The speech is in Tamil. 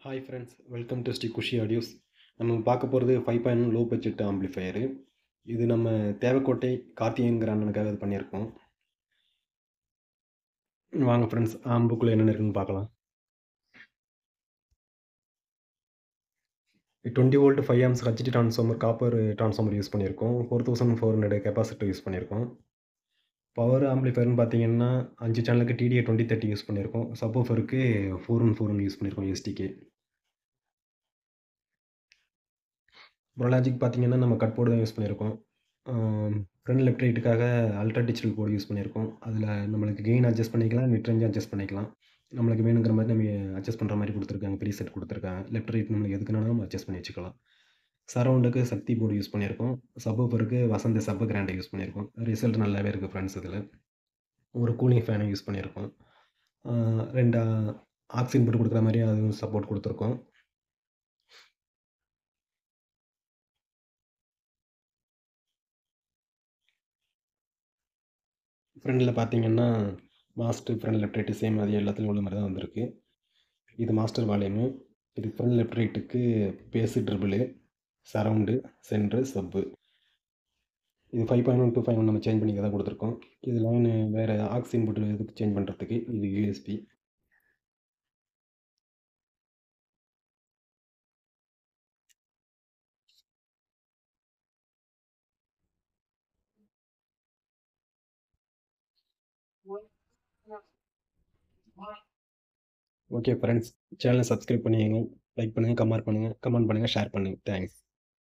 hi friends welcome to Shri Kushi audios நம்ம பார்க்க போகிறது five point low budget amplifier இது நம்ம தேவக்கோட்டை கார்த்திகேயன்கிற அண்ணனுக்காக இது பண்ணியிருக்கோம் வாங்க ஃப்ரெண்ட்ஸ் ஆம்புக்குள்ளே என்னென்ன இருக்குன்னு பார்க்கலாம் twenty volt five amps HD transformer copper transformer use பண்ணியிருக்கோம் four thousand four hundred capacity use பண்ணியிருக்கோம் பவர் ஆம்ப்ளிஃபயர்னு பார்த்தீங்கன்னா அஞ்சு சேனலுக்கு டிடிஏ டுவெண்ட்டி தேர்ட்டி யூஸ் பண்ணியிருக்கோம் சப்போஃபருக்கு four one four one use பண்ணியிருக்கோம் எஸ்டிக்கு ப்ரொலாஜிக் பார்த்தீங்கன்னா நம்ம கட் போர்டு தான் யூஸ் பண்ணியிருக்கோம் ஃப்ரண்ட் லெஃப்ட் ரைட்டுக்காக அல்ட்ரா டிஜிட்டல் போர்டு யூஸ் பண்ணியிருக்கோம் அதில் நம்மளுக்கு கெயின் அட்ஜஸ்ட் பண்ணிக்கலாம் மிட் ரேஞ்ச் அட்ஜஸ்ட் பண்ணிக்கலாம் நம்மளுக்கு வேணுங்கிற மாதிரி நம்ம அட்ஜஸ்ட் பண்ணுற மாதிரி கொடுத்துருக்காங்க ப்ரீ செட் கொடுத்துருக்காங்க லெஃப்ட் ரைட் நம்மளுக்கு எதுக்குனாலும் நம்ம அட்ஜஸ்ட் பண்ணி வச்சுக்கலாம் சரௌண்டுக்கு சக்தி போர்டு யூஸ் பண்ணியிருக்கோம் சப்போஃபருக்கு வசந்த சப்பு கிராண்டை யூஸ் பண்ணியிருக்கோம் ரிசல்ட் நல்லாவே இருக்குது ஃப்ரெண்ட்ஸ் இதில் ஒரு கூலிங் ஃபேனை யூஸ் பண்ணியிருக்கோம் ரெண்டு ஆக்சிஜன் போட்டு கொடுக்குற மாதிரி அதுவும் சப்போர்ட் கொடுத்துருக்கோம் ஃப்ரண்டில் பார்த்தீங்கன்னா master front left right same அது எல்லாத்துலையும் உள்ள மாதிரி தான் வந்திருக்கு இது மாஸ்டர் வால்யூமு இது ஃப்ரண்ட் லெஃப்ட் ரைட்டுக்கு bass treble surround centre sub இது five point one two five one நம்ம சேஞ்ச் பண்ணிக்க தான் கொடுத்துருக்கோம் இது லைனு வேறு ஆக்சிஜன் போட்டு இதுக்கு சேஞ்ச் பண்ணுறதுக்கு இது யூஎஸ்பி ஓகே ஃப்ரெண்ட்ஸ் சேனலை சப்ஸ்கிரைப் பண்ணிங்க லைக் பண்ணுங்கள் கமெண்ட் பண்ணுங்கள் கமெண்ட் பண்ணுங்கள் ஷேர் பண்ணுங்கள் தேங்க்ஸ்